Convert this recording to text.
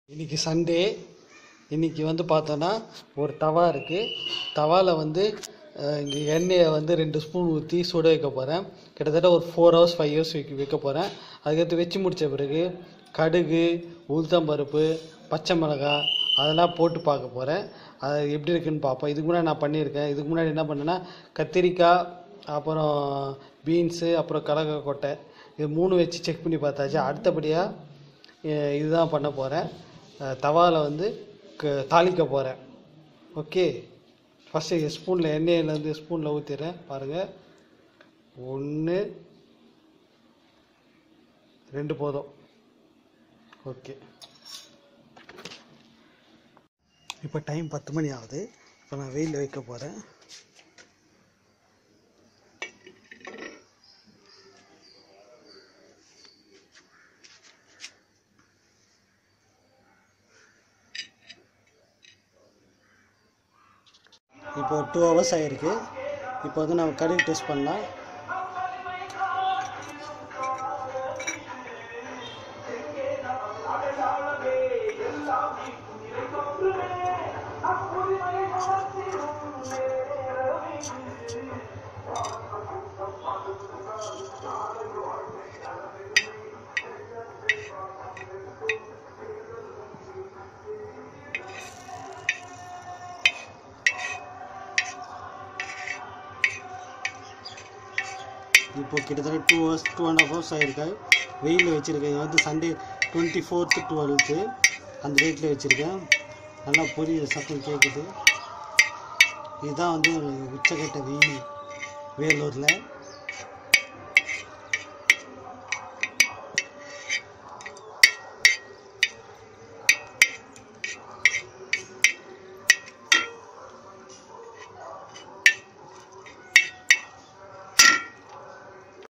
இன்றைக்கி சண்டே இன்றைக்கி வந்து பார்த்தோன்னா ஒரு தவா இருக்குது தவாவில் வந்து அஹ், இங்கே எண்ணெயை வந்து ரெண்டு ஸ்பூன் ஊற்றி சுட வைக்க போகிறேன் கிட்டத்தட்ட ஒரு ஃபோர் ஹவர்ஸ் ஃபைவ் ஹவர்ஸ் வைக்க வைக்க போகிறேன் அதுக்கடுத்து வச்சு முடித்த பிறகு கடுகு உளுத்தம்பருப்பு பச்சை மிளகாய் அதெல்லாம் போட்டு பார்க்க போகிறேன் அது எப்படி இருக்குன்னு பார்ப்போம் இதுக்கு முன்னாடி நான் பண்ணியிருக்கேன் இதுக்கு முன்னாடி என்ன பண்ணேன்னா கத்திரிக்காய் அப்புறம் பீன்ஸு அப்புறம் கடலை கொட்டை இது மூணு வச்சு செக் பண்ணி பார்த்தாச்சு அடுத்தபடியாக அஹ் இதுதான் பண்ண போகிறேன் தவாவில் வந்து க தாளிக்க போகிறேன் ஓகே ஃபஸ்ட்டு ஸ்பூனில் எண்ணெயிலேருந்து ஸ்பூனில் ஊற்றிடுறேன் பாருங்கள் ஒன்று ரெண்டு போதும் ஓகே இப்போ டைம் பத்து மணி ஆகுது இப்போ நான் வெயிலில் வைக்க போகிறேன் இப்போ டூ ஹவர்ஸ் ஆகிருக்கு இப்போ வந்து நம்ம கடுகு டெஸ்ட் பண்ணலாம் இப்போ கிட்டத்தட்ட two hours two and half hours ஆகிருக்கு வெயிலில் வச்சுருக்கேன் இது வந்து சண்டே டுவெண்ட்டி ஃபோர்த்து டுவெல்த்து அந்த டேட்டில் வச்சுருக்கேன் நல்லா பொரியுது சத்தம் கேட்குது இதுதான் வந்து உச்சக்கட்ட வெயில் வேலூரில்